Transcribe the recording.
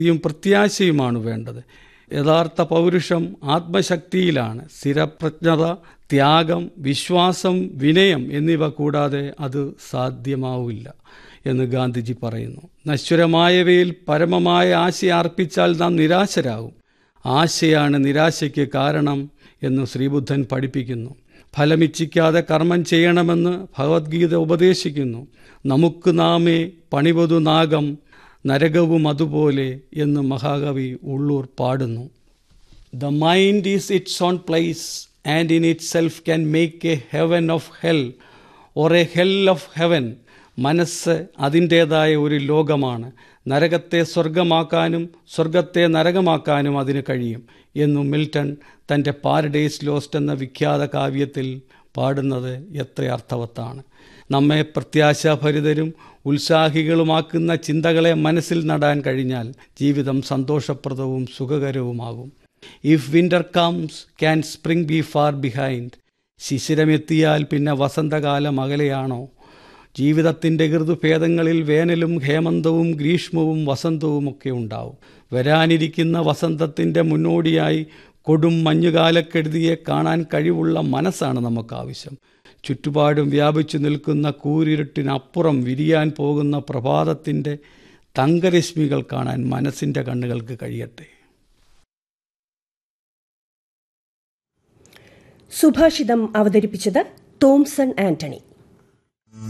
യും പ്രത്യാശയുമാണ് വേണ്ടത് യഥാർത്ഥ പൗരുഷം ആത്മശക്തിയിലാണ് സ്ഥിരപ്രജ്ഞത ത്യാഗം വിശ്വാസം വിനയം എന്നിവ കൂടാതെ അത് സാധ്യമാവില്ല എന്ന് ഗാന്ധിജി പറയുന്നു നശ്വരമായവയിൽ പരമമായ ആശ അർപ്പിച്ചാൽ നാം നിരാശരാകും ആശയാണ് നിരാശയ്ക്ക് കാരണം എന്ന് ശ്രീബുദ്ധൻ പഠിപ്പിക്കുന്നു ഫലമിച്ഛിക്കാതെ കർമ്മം ചെയ്യണമെന്ന് ഭഗവത്ഗീത ഉപദേശിക്കുന്നു നമുക്ക് നാമേ പണിവതു നാഗം നരകവും അതുപോലെ എന്ന് മഹാകവി ഉള്ളൂർ പാടുന്നു the mind is its own place and in itself can make a heaven of hell or a hell of heaven മനസ്സ് അതിൻ്റേതായ ഒരു ലോകമാണ് നരകത്തെ സ്വർഗമാക്കാനും സ്വർഗത്തെ നരകമാക്കാനും അതിന് കഴിയും എന്നു മിൽട്ടൺ തൻ്റെ പാരഡൈസ് ലോസ്റ്റ് എന്ന വിഖ്യാത കാവ്യത്തിൽ പാടുന്നത് എത്ര അർത്ഥവത്താണ് നമ്മെ പ്രത്യാശാഭരിതരും ഉത്സാഹികളുമാക്കുന്ന ചിന്തകളെ മനസ്സിൽ നടാൻ കഴിഞ്ഞാൽ ജീവിതം സന്തോഷപ്രദവും സുഖകരവുമാകും if winter comes can spring be far behind ശിശിരമെത്തിയാൽ പിന്നെ വസന്തകാലം അകലെയാണോ ജീവിതത്തിൻ്റെ ഋതുഭേദങ്ങളിൽ വേനലും ഹേമന്തവും ഗ്രീഷ്മവും വസന്തവും ഒക്കെ ഉണ്ടാവും വരാനിരിക്കുന്ന വസന്തത്തിൻ്റെ മുന്നോടിയായി കൊടും മഞ്ഞുകാലക്കെടുതിയെ കാണാൻ കഴിവുള്ള മനസ്സാണ് നമുക്ക് ആവശ്യം ചുറ്റുപാടും വ്യാപിച്ചു നിൽക്കുന്ന കൂരിരുട്ടിനപ്പുറം വിരിയാൻ പോകുന്ന പ്രഭാതത്തിൻ്റെ തങ്കരശ്മികൾ കാണാൻ മനസ്സിൻ്റെ കണ്ണുകൾക്ക് കഴിയട്ടെ സുഭാഷിതം അവതരിപ്പിച്ചത് തോംസൺ ആന്റണി